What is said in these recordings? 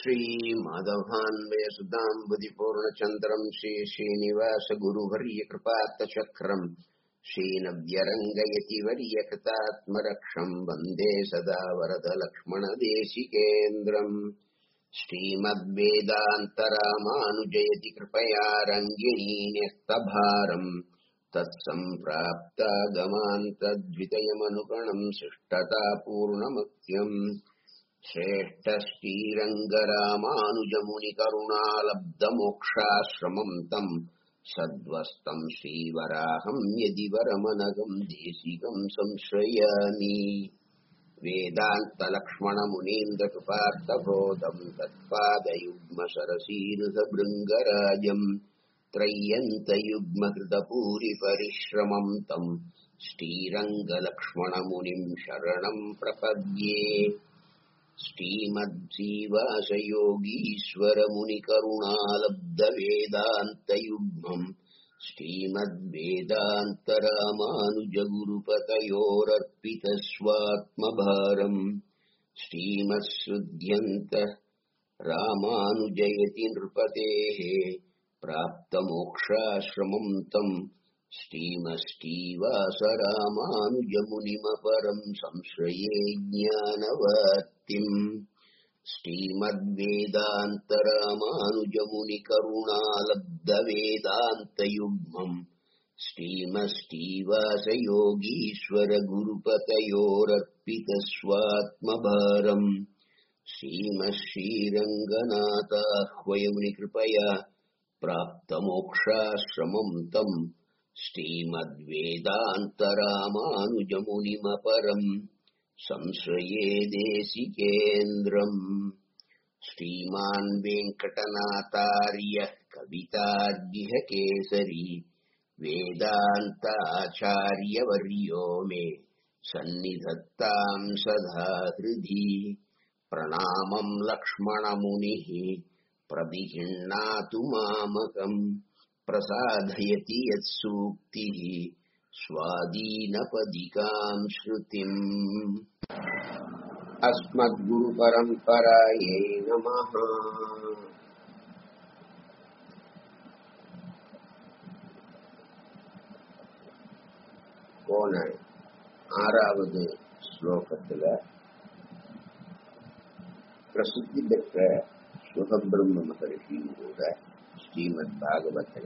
श्रीमाधवान्वयसुताम्बुदिपूर्णचन्द्रम् श्रीश्रीनिवासगुरुवर्यकृपात्तचक्रम् श्रीनव्यरङ्गयति वर्यकृतात्मरक्षम् वन्दे सदा वरदलक्ष्मणदेशिकेन्द्रम् श्रीमद्वेदान्तरामानुजयति कृपया रङ्गिणी न्यस्तभारम् तत्सम्प्राप्तागमान्तद्वितयमनुगणम् शिष्टतापूर्णमत्यम् श्रेष्ठश्रीरङ्गरामानुजमुनिकरुणालब्धमोक्षाश्रमम् तम् सद्वस्तम् श्रीवराहम् यदि वरमनगम् देशिकम् संश्रयामि वेदान्तलक्ष्मणमुनीन्द्रकृपार्थबोधम् तत्पादयुग्मसरसीरुधभृङ्गराजम् त्रय्यन्तयुग्मकृतपूरिपरिश्रमम् तम् श्रीरङ्गलक्ष्मणमुनिम् शरणम् प्रपद्ये श्रीमद्जीवासयोगीश्वरमुनिकरुणालब्धवेदान्तयुग्मम् श्रीमद्वेदान्तरामानुजगुरुपतयोरर्पितस्वात्मभारम् श्रीमत्सृध्यन्त रामानुजयति नृपतेः प्राप्तमोक्षाश्रमम् तम् श्रीमष्टीवासरामानुजमुनिमपरम् संश्रये ज्ञानवर्तिम् श्रीमद्वेदान्तरामानुजमुनिकरुणालब्धवेदान्तयुग्मम् श्रीमष्टीवासयोगीश्वरगुरुपतयोरर्पितस्वात्मभारम् श्रीमश्रीरङ्गनाथाह्वयमुनिकृपया प्राप्तमोक्षाश्रमम् तम् श्रीमद्वेदान्तरामानुजमुनिमपरम् संश्रये देशिकेन्द्रम् श्रीमान् वेङ्कटनाथार्यः कवितार्यः केसरी वेदान्ताचार्यवर्यो मे सन्निधत्ताम् सदा हृदि प्रणामम् लक्ष्मणमुनिः प्रदिहिण्णातु मामकम् प्रसादयति यत्सूक्तिः स्वादीनपदिकाम् श्रुतिम् अस्मद्गुरुपरम्परायै नमः போன ஆறாவது ஸ்லோகத்துல பிரசித்தி பெற்ற சுகபிரம்ம மகர்ஷியும் கூட ஸ்ரீமத் பாகவத்தில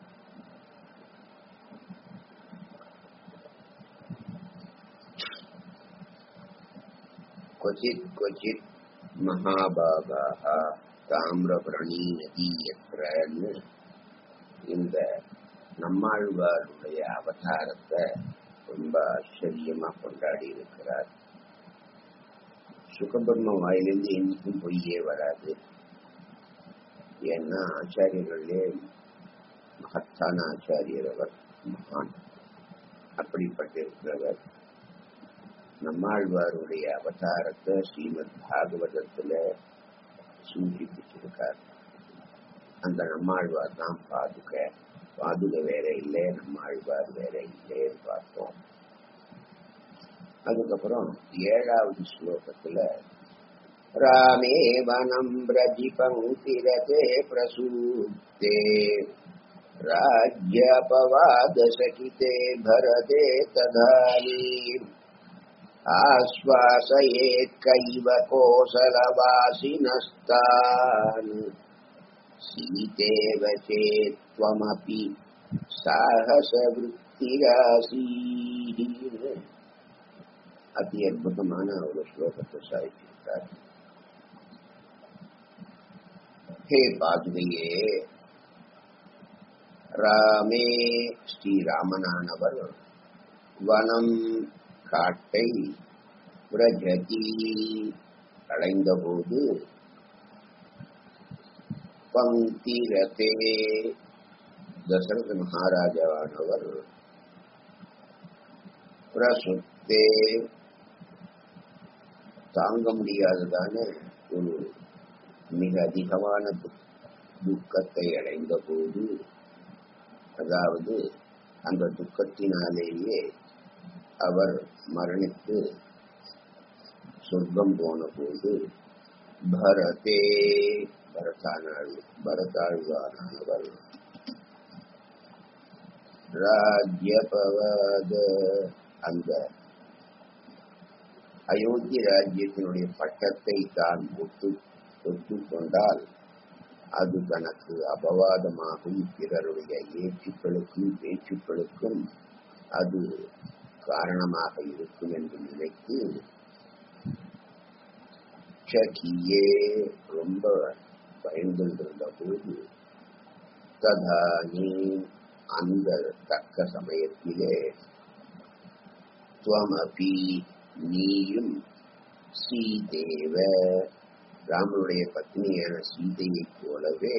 क्वचित् क्वचित् மகாபாகாக தாமிரபரணி நதி எத்திரன்னு இந்த நம்மாழ்வாருடைய அவதாரத்தை ரொம்ப ஆச்சரியமா கொண்டாடி இருக்கிறார் சுகபிரம்ம வாயிலிருந்து என்னைக்கும் பொய்யே வராது ஏன்னா ஆச்சாரியர்களே மகத்தான ஆச்சாரியர் அவர் மகான் அப்படிப்பட்டிருக்கிறவர் நம்மாழ்வாருடைய அவதாரத்தை ஸ்ரீமத் பாகவதத்துல சூச்சிப்பிச்சிருக்கார் அந்த நம்மாழ்வார் தான் பாதுக பாதுக வேற இல்லை நம்மாழ்வார் வேற இல்லைன்னு பார்த்தோம் அதுக்கப்புறம் ஏழாவது ஸ்லோகத்துல ராமே வனம் பிரஜி பங்கிரதே பிரசூக்தே राज्यपवादसकिते भरते तदानीम् आश्वासयेत्कैव कोसलवासिनस्तान् सीतेव चेत्त्वमपि சாகசவృத்திராசீர் அதி அற்புதமான ஒரு ஸ்லோகத்தை சாதிச்சிருக்கார் ஹே பாதுகையே ராமே ஸ்ரீராமனானவர் வனம் காட்டை பிரஜதி அடைந்தபோது பங்கிரதே தசரத மகாராஜாவானவர் பிரசுத்தே தாங்க முடியாததான ஒரு மிக அதிகமான துக்கத்தை அடைந்த போது அதாவது அந்த துக்கத்தினாலேயே அவர் மரணித்து சொர்க்கம் போன போது பரதே பரதானாள் பரதாழ்வானவர் ராஜ்யபவத அந்த அயோத்தி ராஜ்யத்தினுடைய பட்டத்தை தான் ஒத்து ஒத்துக்கொண்டால் அது தனக்கு அபவாதமாகும் பிறருடைய ஏச்சுக்களுக்கும் பேச்சுக்களுக்கும் அது காரணமாக இருக்கும் என்று நினைத்து சகியே ரொம்ப பயந்துண்டிருந்த போது ததானி அந்த தக்க சமயத்திலே துவமபி நீயும் சீதேவ ராமனுடைய பத்னியான சீதையைப் போலவே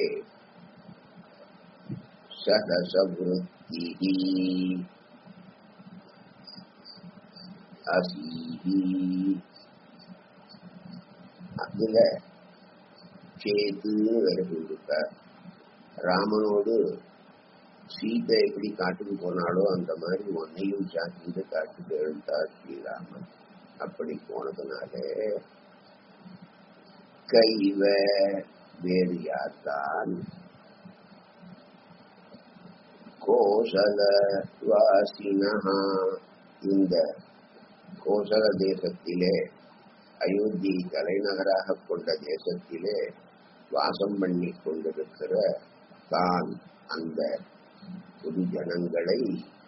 சகசவருத்தி அசீஹி அதுல சேதுன்னு வேற சொல்லிருக்கார் ராமனோடு சீதை எப்படி காட்டுக்கு போனாலோ அந்த மாதிரி உன்னையும் சாத்திட்டு காட்டுக்கு எழுந்தார் ஸ்ரீராமன் அப்படி போனதுனாலே கைவ வேறு யார்தான் கோசல வாசினஹா இந்த கோசல தேசத்திலே அயோத்தியை தலைநகராக கொண்ட தேசத்திலே வாசம் பண்ணி கொண்டிருக்கிற தான் அந்த புது ஜனங்களை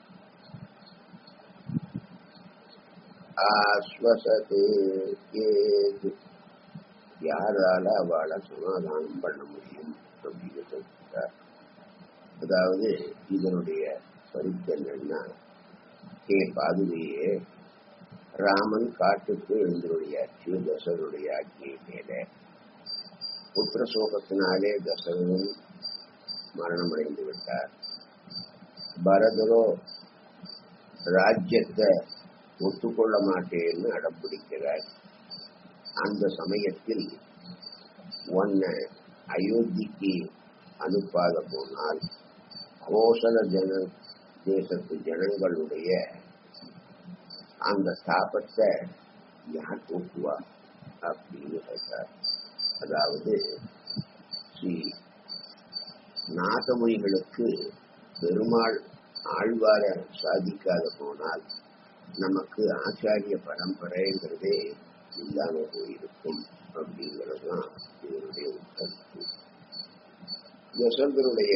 ஆஸ்வசது ஏது யாரால அவளை சமாதானம் பண்ண முடியும் அப்படின்னு சொல்லிட்டார் அதாவது இதனுடைய பரிசு என்னன்னா ஹே பாதுகையே ராமன் காட்டுக்கு எழுந்தருடையாச்சு தசரனுடைய ஆட்சியை மேல புத்திர சோகத்தினாலே தசரனும் மரணம் அடைந்து விட்டார் பரதரோ ராஜ்யத்தை ஒத்துக்கொள்ள மாட்டேன்னு அடம்பிடிக்கிறார் அந்த சமயத்தில் உன்னை அயோத்திக்கு அனுப்பாத போனால் கோசல ஜன தேசத்து ஜனங்களுடைய அந்த சாபத்தை யார் போக்குவா அப்படின்னு கேட்டார் அதாவது ஸ்ரீ நாகமொழிகளுக்கு பெருமாள் ஆழ்வார சாதிக்காத போனால் நமக்கு ஆச்சாரிய பரம்பரைங்கிறதே இல்லாம போயிருக்கும் அப்படிங்கிறதுதான் இதனுடைய உட்கருத்து யசோதருடைய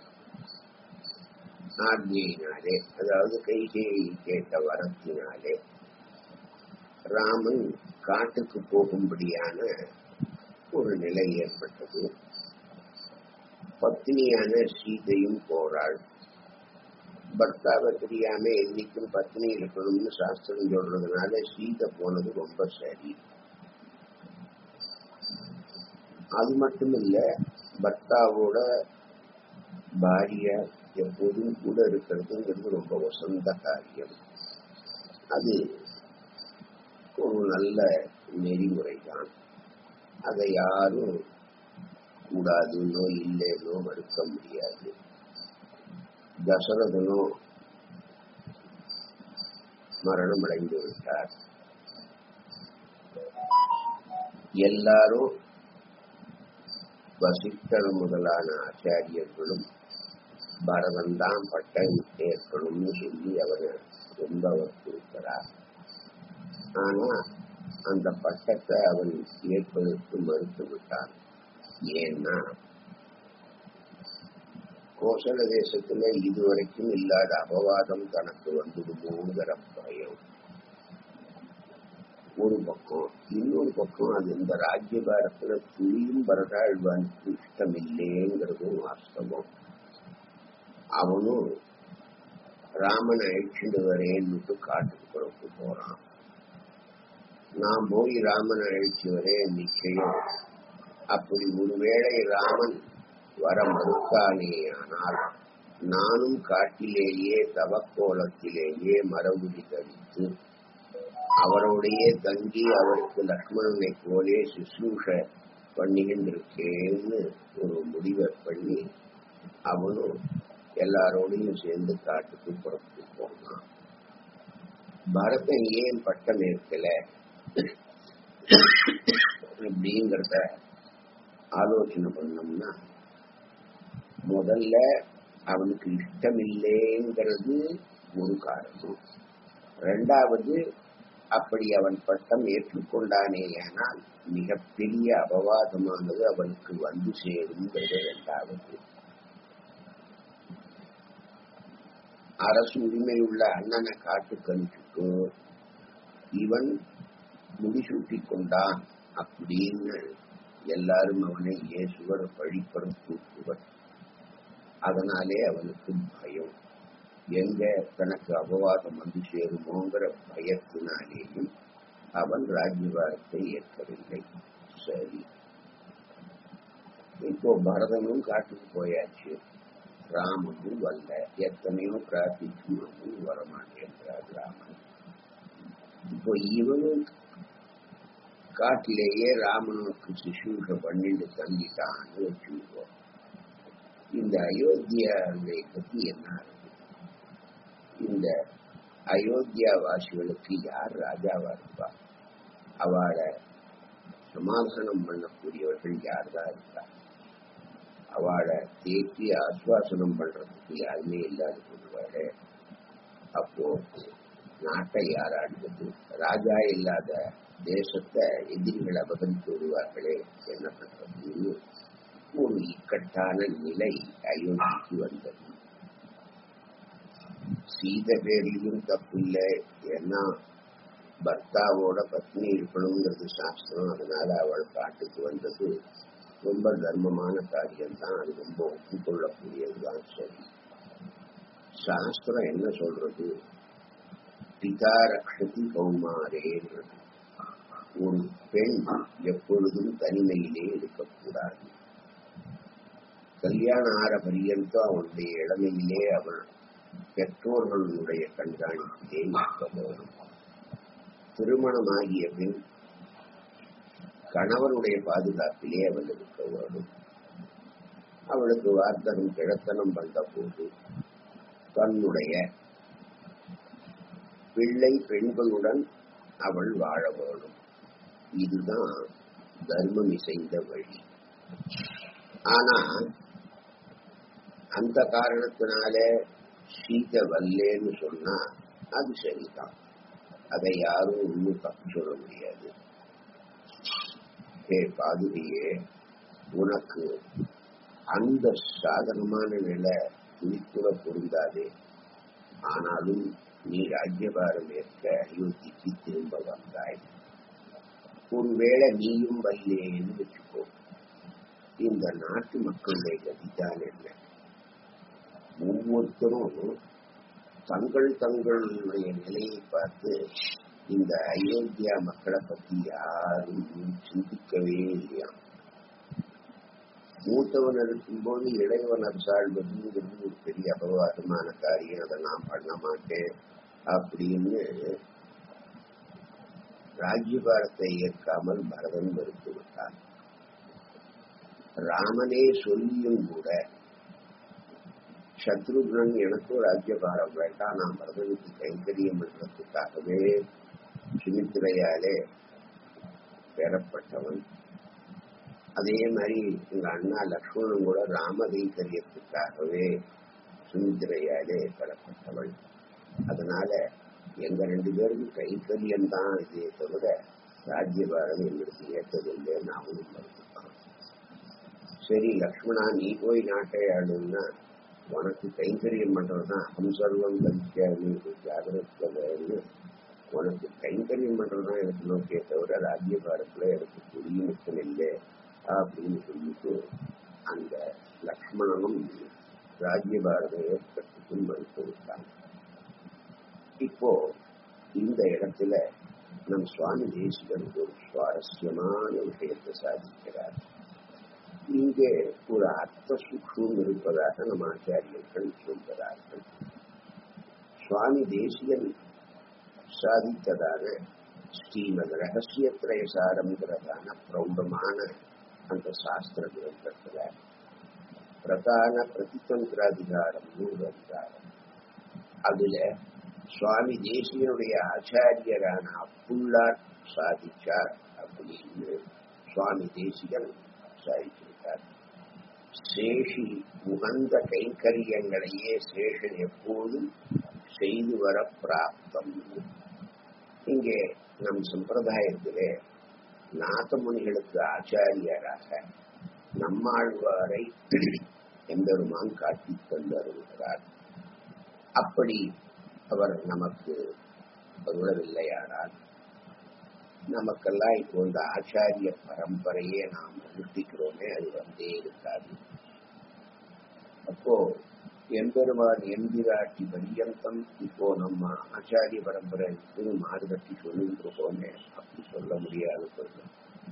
ஆజ్ఞையினாலே அதாவது கைகேயி கேட்ட வரத்தினாலே ராமன் காட்டுக்கு போகும்படியான ஒரு நிலை ஏற்பட்டது பத்னியான சீதையும் போறாள் பர்த்தாவை தெரியாம என்னைக்கும் பத்னி இருக்கணும்னு சாஸ்திரம் சொல்றதுனால சீதை போனது ரொம்ப சரி அது மட்டும் இல்ல பர்த்தாவோட பாரிய எப்போதும் கூட இருக்கிறதுங்கிறது ரொம்ப வசந்த காரியம் அது ஒரு நல்ல நெறிமுறை தான் அதை யாரும் கூடாதுன்னோ இல்லைன்னோ மறுக்க முடியாது தசரதனோ மரணம் அடைந்து விட்டார் எல்லாரும் வசிஷ்டர் முதலான ஆச்சாரியர்களும் பரதன் தான் பட்டம் ஏற்கணும்னு சொல்லி அவரை ரொம்ப வற்புறுக்கிறார் ஆனா அந்த பட்டத்தை அவன் ஏற்பதற்கு மறுத்து விட்டான் ஏன்னா கோசல தேசத்துல இதுவரைக்கும் இல்லாத அபவாதம் தனக்கு வந்துடுமோங்கிற பயம் ஒரு பக்கம் இன்னொரு பக்கம் அது இந்த ராஜ்யபாரத்துல துளியும் பரதாழ்வானுக்கு இஷ்டம் இல்லைங்கிறதும் வாஸ்தவம் அவனும் ராமன் அழிச்சுட்டு வரேன்னுட்டு காட்டுக்கு புறப்பு போறான் நான் போய் ராமன் அழிச்சு வரேன் நிச்சயம் அப்படி ஒருவேளை ராமன் வர மறுத்தானேயானால் நானும் காட்டிலேயே தவக்கோலத்திலேயே மரபுடி தவித்து அவரோடையே தங்கி அவருக்கு லக்ஷ்மணனை போலே சுசூஷ பண்ணிக்கின்றிருக்கேன்னு ஒரு முடிவை பண்ணி அவனும் எல்லாரோடையும் சேர்ந்து காட்டுக்கு புறப்பட்டு போனான் பரதன் ஏன் பட்டம் ஏற்கல எப்படிங்கிறத ஆலோசனை பண்ணோம்னா முதல்ல அவனுக்கு இஷ்டமில்லைங்கிறது ஒரு காரணம் ரெண்டாவது அப்படி அவன் பட்டம் ஏற்றுக்கொண்டானேயானால் மிகப்பெரிய அபவாதமானது அவனுக்கு வந்து சேருங்கிறது இரண்டாவது அரசு உரிமையுள்ள அண்ணனை காட்டு கணிச்சுட்டு இவன் முடிசூட்டி கொண்டான் அப்படின்னு எல்லாரும் அவனை இயேசுவர் வழிபட கூட்டுவர் அதனாலே அவனுக்கு பயம் எங்க தனக்கு அபவாதம் வந்து சேருமோங்கிற பயத்தினாலேயும் அவன் ராஜ்யபாரத்தை ஏற்கவில்லை சரி இப்போ பரதனும் காட்டுக்கு போயாச்சு ராமனும் வரல எத்தனையோ பிரார்த்திச்சும் அவனும் வரமாட்டேன்றார் ராமன் இப்போ இவனும் காட்டிலேயே ராமனுக்கு சிசூஷ பண்ணிட்டு தங்கிட்டான்னு வச்சுக்கோ இந்த அயோத்தியாவை பத்தி என்ன இந்த அயோத்தியா வாசிகளுக்கு யார் ராஜாவா இருப்பா அவளை சமாதானம் பண்ணக்கூடியவர்கள் யார் தான் இருக்கா அவளை தேற்றி ஆஸ்வாசனம் பண்றதுக்கு யாருமே இல்லாத சொல்லுவாரு அப்போ நாட்டை யார் ஆடுவது ராஜா இல்லாத தேசத்தை எதிரிகள் அபகரித்து விடுவார்களே என்ன பண்றது ஒரு இக்கட்டான நிலை அயோத்திக்கு வந்தது சீத பேரிலும் தப்பில்லை ஏன்னா பர்த்தாவோட பத்னி இருக்கணுங்கிறது சாஸ்திரம் அதனால அவள் காட்டுக்கு வந்தது ரொம்ப தர்மமான காரியம்தான் அது ரொம்ப ஒப்புக்கொள்ளக்கூடியதுதான் சரி சாஸ்திரம் என்ன சொல்றது பிதா ரக்ஷதி கௌமாரேன்றது ஒரு பெண் எப்பொழுதும் தனிமையிலே இருக்கக்கூடாது கல்யாண ஆற பரியந்தம் அவனுடைய இளமையிலே அவள் பெற்றோர்களுடைய கண்காணிப்பிலே இருக்க வேண்டும் திருமணமாகிய பின் கணவனுடைய பாதுகாப்பிலே அவள் இருக்க வேண்டும் அவளுக்கு வார்த்தனம் கிழத்தனம் வந்த போது தன்னுடைய பிள்ளை பெண்களுடன் அவள் வாழ வேண்டும் இதுதான் தர்மம் இசைந்த வழி ஆனா அந்த காரணத்தினால சீத வல்லேன்னு சொன்னா அது சரிதான் அதை யாரும் இன்னும் தப்பு சொல்ல முடியாது ஹே பாதுகையே உனக்கு அந்த சாதகமான நிலை துணிக்குற பொருந்தாதே ஆனாலும் நீ ராஜ்யபாரம் ஏற்க அயோத்திக்கு திரும்ப வந்தாய் ஒருவேளை நீயும் வல்லேன்னு வச்சுக்கோ இந்த நாட்டு மக்களுடைய கதிதான் என்ன ஒவ்வொருத்தரும் தங்கள் தங்களுடைய நிலையை பார்த்து இந்த அயோத்தியா மக்களை பத்தி யாரும் சிந்திக்கவே இல்லையா மூத்தவன் இருக்கும்போது இளையவனர் சாழ்வதுங்கிறது ஒரு பெரிய அபவாதமான காரியம் அதை நான் பண்ண மாட்டேன் அப்படின்னு ராஜ்யபாரத்தை ஏற்காமல் பரதன் மறுத்து விட்டான் ராமனே சொல்லியும் கூட சத்ருகுணன் எனக்கும் ராஜ்யபாரம் வேண்டாம் நான் பரதனுக்கு கைங்கரியம் பண்றதுக்காகவே சுமித்திரையாலே பெறப்பட்டவன் அதே மாதிரி எங்க அண்ணா லக்ஷ்மணன் கூட ராம கைங்கரியத்துக்காகவே சுமித்திரையாலே பெறப்பட்டவள் அதனால எங்க ரெண்டு பேருக்கும் கைங்கரியம் தான் இதே தவிர ராஜ்யபாரம் எங்களுக்கு ஏற்றதில்லை நாமும் மறுத்துக்கிறோம் சரி லக்ஷ்மணா நீ போய் நாட்டை ஆளுன்னா உனக்கு கைங்கரியம் பண்றதுதான் அகம் சர்வம் கல்யாணி ஜாகிரத்து உனக்கு கைங்கரியம் பண்றதுதான் எனக்கு நோக்கிய தவிர ராஜ்யபாரத்துல எனக்கு குடியிருத்தல் இல்லை அப்படின்னு சொல்லிட்டு அந்த லக்ஷ்மணனும் ராஜ்யபாரத ஏற்பட்டுக்கு மறுத்து விட்டாங்க இப்போ இந்த இடத்துல நம் சுவாமி தேசிகன் ஒரு சுவாரஸ்யமான விஷயத்தை சாதிக்கிறார் இங்கே ஒரு அர்த்த சுக்ஷம் இருப்பதாக நம் ஆச்சாரியர்கள் சொல்கிறார்கள் சுவாமி தேசியன் சாதித்ததான ஸ்ரீமத் ரகசியத்திரயசாரம்ங்கிறதான பிரௌடமான அந்த சாஸ்திர கிரந்தத்துல பிரதான பிரதிதந்திராதிகாரம்னு ஒரு அதிகாரம் அதுல சுவாமி தேசியனுடைய ஆச்சாரியரான அப்புள்ளார் சாதிச்சார் அப்படின்னு சுவாமி தேசிகன் சாதிச்சிருக்கார் சேஷி உகந்த கைங்கரியங்களையே சேஷன் எப்போதும் செய்து வர பிராப்தம் இங்கே நம் சம்பிரதாயத்திலே நாதமுனிகளுக்கு ஆச்சாரியராக நம்மாழ்வாரை எம்பெருமான் காட்டித் தந்தருகிறார் அப்படி அவர் நமக்கு அருளவில்லையானால் நமக்கெல்லாம் இப்போ இந்த ஆச்சாரிய பரம்பரையே நாம் அனுஷ்டிக்கிறோமே அது வந்தே இருக்காது அப்போ எம்பெருமான் எம்பிராட்டி பரியந்தம் இப்போ நம்ம ஆச்சாரிய பரம்பரைக்கு மாறுபட்டி சொல்லிட்டு இருக்கோமே அப்படி சொல்ல முடியாது சொல்லும்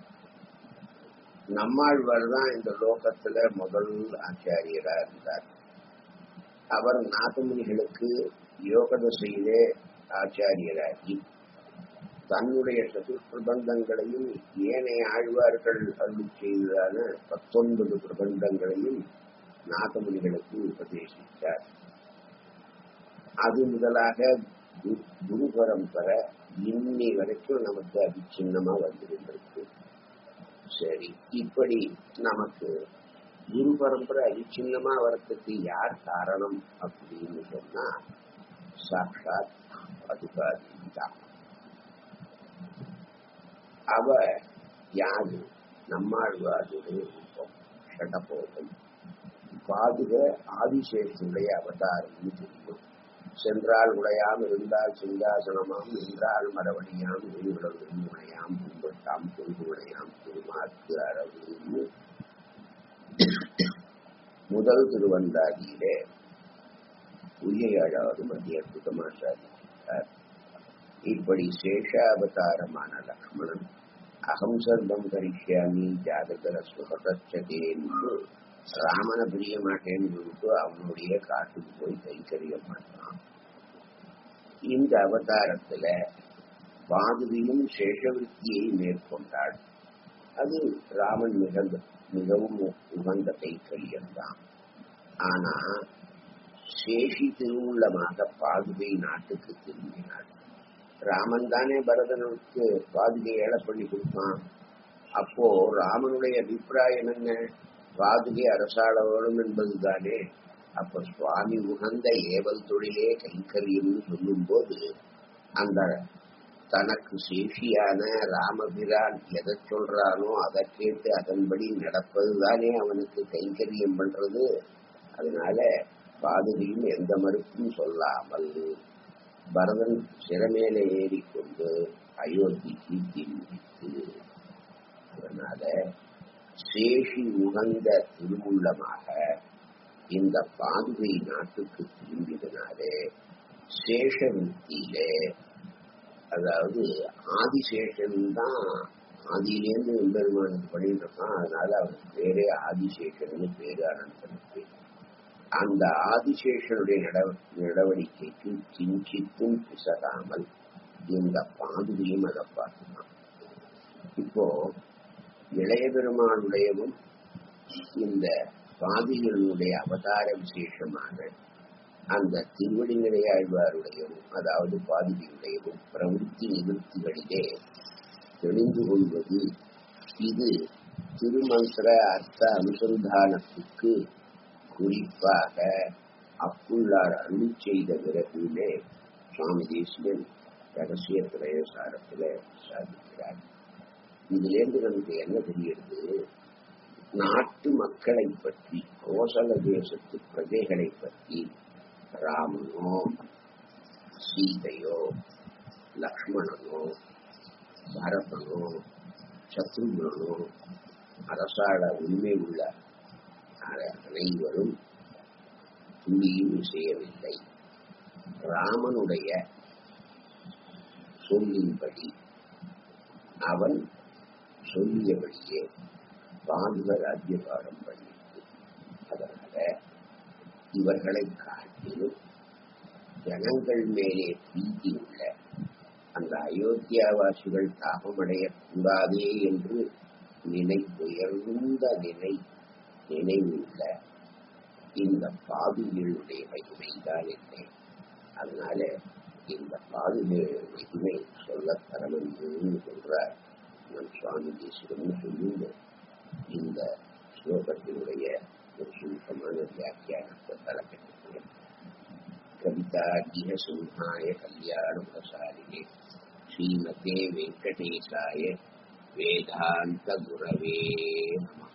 நம்மாழ்வார் தான் இந்த லோகத்துல முதல் ஆச்சாரியரா இருந்தார் அவர் நாதமுனிகளுக்கு யோக தசையிலே ஆச்சாரியராகி தன்னுடைய சதுர் பிரபந்தங்களையும் ஏனைய ஆழ்வார்கள் அருள் செய்ததான பத்தொன்பது பிரபந்தங்களையும் நாதமுனிகளுக்கு உபதேசித்தார் அது முதலாக கு- குரு பரம்பரை இன்னி வரைக்கும் நமக்கு அது சின்னமா வந்திருந்திருக்கு சரி இப்படி நமக்கு குரு பரம்பரை அவிச்சின்னமா வரத்துக்கு யார் காரணம் அப்படின்னு சொன்னா சாட்சாத் அதுகாரி தான் அவ யாரு நம்மாழ்வாருடைய ரூபம் ஷடபோகம் பாதுக ஆதிசேஷனுடைய அவதாரம்னு தெரியும் சென்றால் உடையாம் இருந்தால் சிங்காசனமாம் நின்றால் மரவடியாம் நெய்விடம் நெய்முனையாம் பூம்பட்டாம் பொங்குடையாம் திருமாற்கு அரவுன்னு முதல் திருவந்தாதியிலே உயழாவது மத்திய அற்புதமா சாதித்தார் இப்படி சேஷாவதாரமான லக்ஷ்மணன் அகம் சர்வம் கரிஷ்யாமி ஜாதகர சுகதச்சதே என்று ராமனை பிரிய மாட்டேன்னு சொல்லிட்டு அவனுடைய காட்டுக்கு போய் கைக்கறிய மாட்டான் இந்த அவதாரத்துல பாதுகையும் சேஷவிருத்தியை மேற்கொண்டாள் அது ராமன் மிகுந்த மிகவும் உகந்த கைக்கரியம்தான் ஆனா சேஷி திருவுள்ளமாக பாதுகை நாட்டுக்கு திரும்பினாள் ராமன் தானே பரதனுக்கு பாதுகை ஏழை பண்ணி கொடுத்தான் அப்போ ராமனுடைய அபிப்பிராயம் என்ன பாதுகை அரசாள வேணும் என்பதுதானே அப்ப சுவாமி உகந்த ஏவல் தொழிலே கைங்கரியம்னு சொல்லும் போது அந்த தனக்கு சேஷியான ராமபிரான் எதை சொல்றானோ அதை கேட்டு அதன்படி நடப்பதுதானே அவனுக்கு கைங்கரியம் பண்றது அதனால பாதுகையும் எந்த மறுப்பும் சொல்லாமல் பரதன் சிறமேல ஏறிக்கொண்டு அயோத்திக்கு திரும்பித்து அதனால சேஷி உகந்த திருவுள்ளமாக இந்த பாதுகை நாட்டுக்கு திரும்பியதனாலே சேஷ வித்தியிலே அதாவது ஆதிசேஷன் தான் ஆதியிலேருந்து எம்பெருமானுக்கு பண்ணிட்டு இருக்கான் அதனால அவனுக்கு பேரே ஆதிசேஷன் பேரு அனந்தனுக்கு அந்த ஆதிசேஷனுடைய நட- நடவடிக்கைக்கு கிஞ்சித்தும் பிசகாமல் இந்த பாதுகையும் அதை பார்க்கலாம் இப்போ இளைய பெருமானுடையவும் இந்த பாதிகளுடைய அவதார விசேஷமான அந்த திருவடிநிலையாழ்வாருடையவும் அதாவது பாதிகளுடையவும் பிரவೃತ್ತಿ நிவர்த்திகளிலே தெரிந்து கொள்வது இது திருமந்திர அர்த்த அனுசந்தானத்துக்கு குறிப்பாக அப்புள்ளார் அருளி செய்த பிறகுமே சுவாமி தேசியன் ரகசிய பிரயோசாரத்துல சாதிக்கிறார் இதிலிருந்து நமக்கு என்ன தெரிகிறது நாட்டு மக்களை பற்றி கோசல தேசத்து பிரஜைகளை பற்றி ராமனோ சீதையோ லக்ஷ்மணனோ பரதனோ சத்ருகனோ அரசாள உண்மை உள்ள அ- அனைவரும் துளியும் செய்யவில்லை ராமனுடைய சொல்லின்படி அவன் சொல்லியபடியே பாதுக ராஜ்யபாரம் பண்ணிட்டு அதனால இவர்களை காட்டிலும் ஜனங்கள் மேலே பிரீதி உள்ள அந்த அயோத்தியாவாசிகள் தாபமடையக் கூடாதே என்று நினை உயர்ந்த நினை நினைவுள்ள இந்த பாதுகளுடைய மகிமைதான் இல்லை அதனால இந்த பாதுகளுடைய மகிமை சொல்ல தரவென்று சொல்றார் நம் சுவாமி தேசிகம்னு சொல்லிங்க இந்த ஸ்லோகத்தினுடைய ஒரு சுருக்கமான வியாக்கியானத்தை தலைக்கட்டுகிறேன் கவிதாகிய சிம்ஹாய கல்யாண பிரசாரிகே ஸ்ரீமதே வெங்கடேசாய வேதாந்த குரவே நம